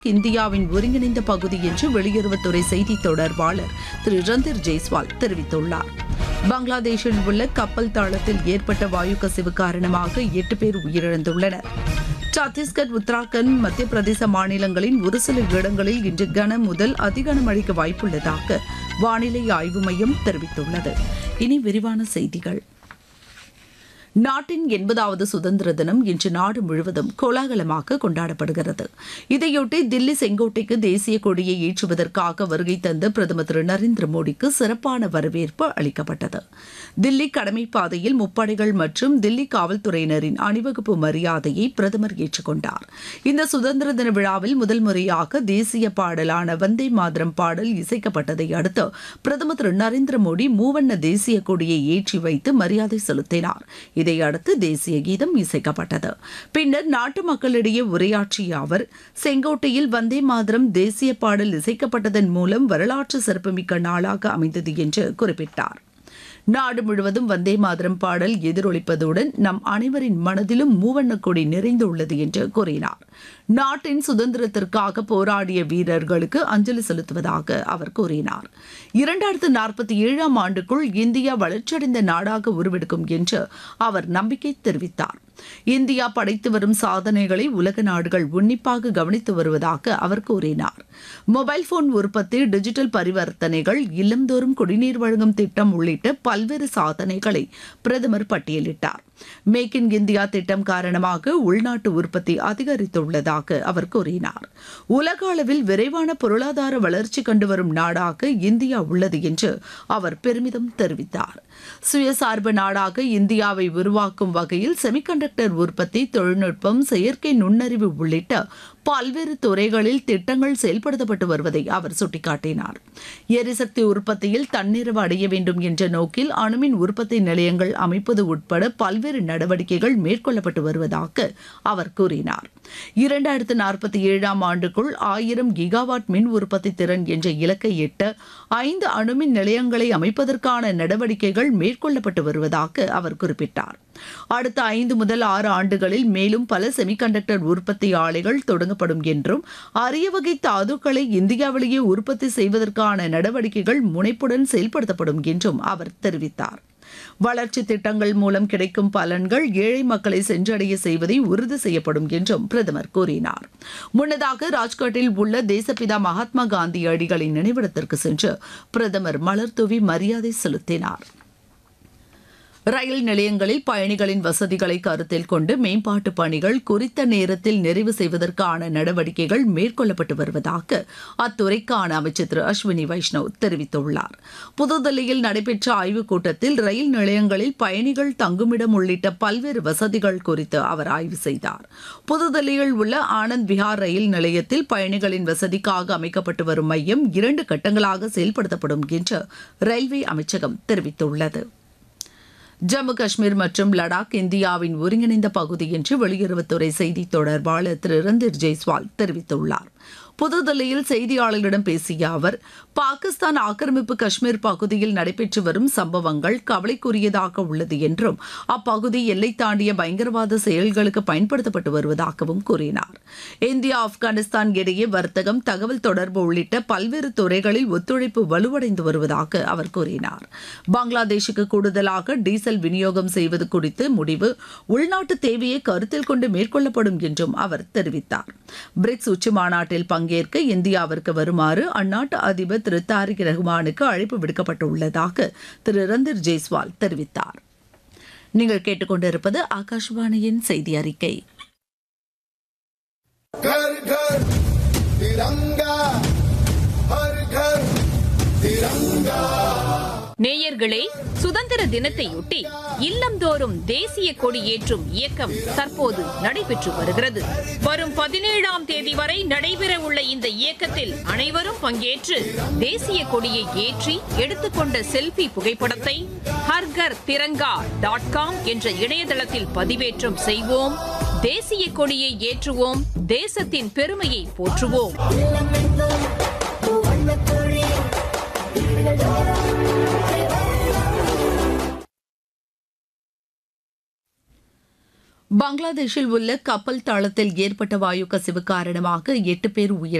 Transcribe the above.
இந்தியாவின் ஒருங்கிணைந்த பகுதி என்று வெளியுறவுத்துறை செய்தி தொடர்பாளர் திரு ரந்தீர் ஜெய்ஸ்வால் தெரிவித்துள்ளார் பங்களாதேஷில் உள்ள கப்பல் தளத்தில் ஏற்பட்ட வாயு கசிவு காரணமாக எட்டு பேர் உயிரிழந்துள்ளனர் சத்தீஸ்கர் உத்தராகண்ட் மத்திய பிரதேச மாநிலங்களின் ஒரு சில இடங்களில் இன்று கன முதல் அதிகன மழைக்கு வாய்ப்புள்ளதாக வானிலை ஆய்வு மையம் தெரிவித்துள்ளது இனி விரிவான செய்திகள் நாட்டின் எண்பதாவது சுதந்திர தினம் இன்று நாடு முழுவதும் கோலாகலமாக கொண்டாடப்படுகிறது இதையொட்டி தில்லி செங்கோட்டைக்கு தேசிய கொடியை ஏற்றுவதற்காக வருகை தந்த பிரதமர் திரு நரேந்திர மோடிக்கு சிறப்பான வரவேற்பு அளிக்கப்பட்டது தில்லி கடமை பாதையில் முப்படைகள் மற்றும் தில்லி காவல்துறையினரின் அணிவகுப்பு மரியாதையை பிரதமர் ஏற்றுக்கொண்டார் இந்த சுதந்திர தின விழாவில் முதல் முறையாக தேசிய பாடலான வந்தே மாதரம் பாடல் இசைக்கப்பட்டதை அடுத்து பிரதமர் திரு நரேந்திர மோடி மூவண்ண தேசிய கொடியை ஏற்றி வைத்து மரியாதை செலுத்தினார் இதையடுத்து தேசிய கீதம் இசைக்கப்பட்டது பின்னர் நாட்டு மக்களிடையே உரையாற்றிய அவர் செங்கோட்டையில் வந்தே மாதரம் தேசிய பாடல் இசைக்கப்பட்டதன் மூலம் வரலாற்று சிறப்புமிக்க நாளாக அமைந்தது என்று குறிப்பிட்டார் நாடு முழுவதும் வந்தே மாதரம் பாடல் எதிரொலிப்பதுடன் நம் அனைவரின் மனதிலும் மூவண்ணக் கொடி நிறைந்துள்ளது என்று கூறினார் நாட்டின் சுதந்திரத்திற்காக போராடிய வீரர்களுக்கு அஞ்சலி செலுத்துவதாக அவர் கூறினார் இரண்டாயிரத்து நாற்பத்தி ஏழாம் ஆண்டுக்குள் இந்தியா வளர்ச்சியடைந்த நாடாக உருவெடுக்கும் என்று அவர் நம்பிக்கை தெரிவித்தார் இந்தியா படைத்து வரும் சாதனைகளை உலக நாடுகள் உன்னிப்பாக கவனித்து வருவதாக அவர் கூறினார் மொபைல் போன் உற்பத்தி டிஜிட்டல் பரிவர்த்தனைகள் இல்லந்தோறும் குடிநீர் வழங்கும் திட்டம் உள்ளிட்ட பல்வேறு சாதனைகளை பிரதமர் பட்டியலிட்டார் மேக் இன் இந்தியா திட்டம் காரணமாக உள்நாட்டு உற்பத்தி அதிகரித்துள்ளதாக அவர் கூறினார் உலக அளவில் விரைவான பொருளாதார வளர்ச்சி கண்டு வரும் நாடாக இந்தியா உள்ளது என்று அவர் பெருமிதம் தெரிவித்தார் சுயசார்பு நாடாக இந்தியாவை உருவாக்கும் வகையில் செமிகண்டக்டர் உற்பத்தி தொழில்நுட்பம் செயற்கை நுண்ணறிவு உள்ளிட்ட பல்வேறு துறைகளில் திட்டங்கள் செயல்படுத்தப்பட்டு வருவதை அவர் சுட்டிக்காட்டினார் எரிசக்தி உற்பத்தியில் தன்னிறைவு அடைய வேண்டும் என்ற நோக்கில் அணுமின் உற்பத்தி நிலையங்கள் அமைப்பது உட்பட பல்வேறு நடவடிக்கைகள் மேற்கொள்ளப்பட்டு வருவதாக அவர் கூறினார் இரண்டாயிரத்து நாற்பத்தி ஏழாம் ஆண்டுக்குள் ஆயிரம் கிகாவாட் மின் உற்பத்தி திறன் என்ற இலக்கை எட்ட ஐந்து அணுமின் நிலையங்களை அமைப்பதற்கான நடவடிக்கைகள் மேற்கொள்ளப்பட்டு வருவதாக அவர் குறிப்பிட்டார் அடுத்த ஐந்து முதல் ஆறு ஆண்டுகளில் மேலும் பல செமிகண்டக்டர் உற்பத்தி ஆலைகள் தொடங்கப்படும் என்றும் அரிய வகை தாதுக்களை இந்தியாவிலேயே உற்பத்தி செய்வதற்கான நடவடிக்கைகள் முனைப்புடன் செயல்படுத்தப்படும் என்றும் அவர் தெரிவித்தார் வளர்ச்சி திட்டங்கள் மூலம் கிடைக்கும் பலன்கள் ஏழை மக்களை சென்றடைய செய்வதை உறுதி செய்யப்படும் என்றும் பிரதமர் கூறினார் முன்னதாக ராஜ்காட்டில் உள்ள தேசப்பிதா மகாத்மா காந்தி அடிகளின் நினைவிடத்திற்கு சென்று பிரதமர் மலர்தூவி மரியாதை செலுத்தினார் ரயில் நிலையங்களில் பயணிகளின் வசதிகளை கருத்தில் கொண்டு மேம்பாட்டு பணிகள் குறித்த நேரத்தில் நிறைவு செய்வதற்கான நடவடிக்கைகள் மேற்கொள்ளப்பட்டு வருவதாக அத்துறைக்கான அமைச்சர் திரு அஸ்வினி வைஷ்ணவ் தெரிவித்துள்ளார் புதுதில்லியில் நடைபெற்ற ஆய்வுக் கூட்டத்தில் ரயில் நிலையங்களில் பயணிகள் தங்குமிடம் உள்ளிட்ட பல்வேறு வசதிகள் குறித்து அவர் ஆய்வு செய்தார் புதுதில்லியில் உள்ள ஆனந்த் விஹார் ரயில் நிலையத்தில் பயணிகளின் வசதிக்காக அமைக்கப்பட்டு வரும் மையம் இரண்டு கட்டங்களாக செயல்படுத்தப்படும் என்று ரயில்வே அமைச்சகம் தெரிவித்துள்ளது ஜம்மு காஷ்மீர் மற்றும் லடாக் இந்தியாவின் ஒருங்கிணைந்த பகுதி என்று வெளியுறவுத்துறை செய்தி தொடர்பாளர் திரு ரந்தீர் ஜெய்ஸ்வால் தெரிவித்துள்ளார் புதுதில்லியில் செய்தியாளர்களிடம் பேசிய அவர் பாகிஸ்தான் ஆக்கிரமிப்பு காஷ்மீர் பகுதியில் நடைபெற்று வரும் சம்பவங்கள் கவலைக்குரியதாக உள்ளது என்றும் அப்பகுதி எல்லை தாண்டிய பயங்கரவாத செயல்களுக்கு பயன்படுத்தப்பட்டு வருவதாகவும் கூறினார் இந்தியா ஆப்கானிஸ்தான் இடையே வர்த்தகம் தகவல் தொடர்பு உள்ளிட்ட பல்வேறு துறைகளில் ஒத்துழைப்பு வலுவடைந்து வருவதாக அவர் கூறினார் பங்களாதேஷுக்கு கூடுதலாக டீசல் விநியோகம் செய்வது குறித்து முடிவு உள்நாட்டு தேவையை கருத்தில் கொண்டு மேற்கொள்ளப்படும் என்றும் அவர் தெரிவித்தார் பிரிக்ஸ் உச்சி மாநாட்டில் பங்கேற்க இந்தியாவிற்கு வருமாறு அந்நாட்டு அதிபர் திரு தாரிக் ரஹ்மானுக்கு அழைப்பு விடுக்கப்பட்டுள்ளதாக திரு ரந்தீர் ஜெய்ஸ்வால் தெரிவித்தார் நீங்கள் கேட்டுக்கொண்டிருப்பது ஆகாஷ்வாணியின் செய்தி அறிக்கை घर घर तिरंगा हर घर तिरंगा நேயர்களே சுதந்திர தினத்தையொட்டி இல்லந்தோறும் தேசிய கொடி ஏற்றும் இயக்கம் தற்போது நடைபெற்று வருகிறது வரும் பதினேழாம் தேதி வரை நடைபெற உள்ள இந்த இயக்கத்தில் அனைவரும் பங்கேற்று தேசிய கொடியை ஏற்றி எடுத்துக்கொண்ட செல்ஃபி புகைப்படத்தை ஹர்கர் திரங்கா டாட் காம் என்ற இணையதளத்தில் பதிவேற்றம் செய்வோம் தேசிய கொடியை ஏற்றுவோம் தேசத்தின் பெருமையை போற்றுவோம் பங்களாதேஷில் உள்ள கப்பல் தளத்தில் ஏற்பட்ட வாயு கசிவு காரணமாக எட்டு பேர் உயிர்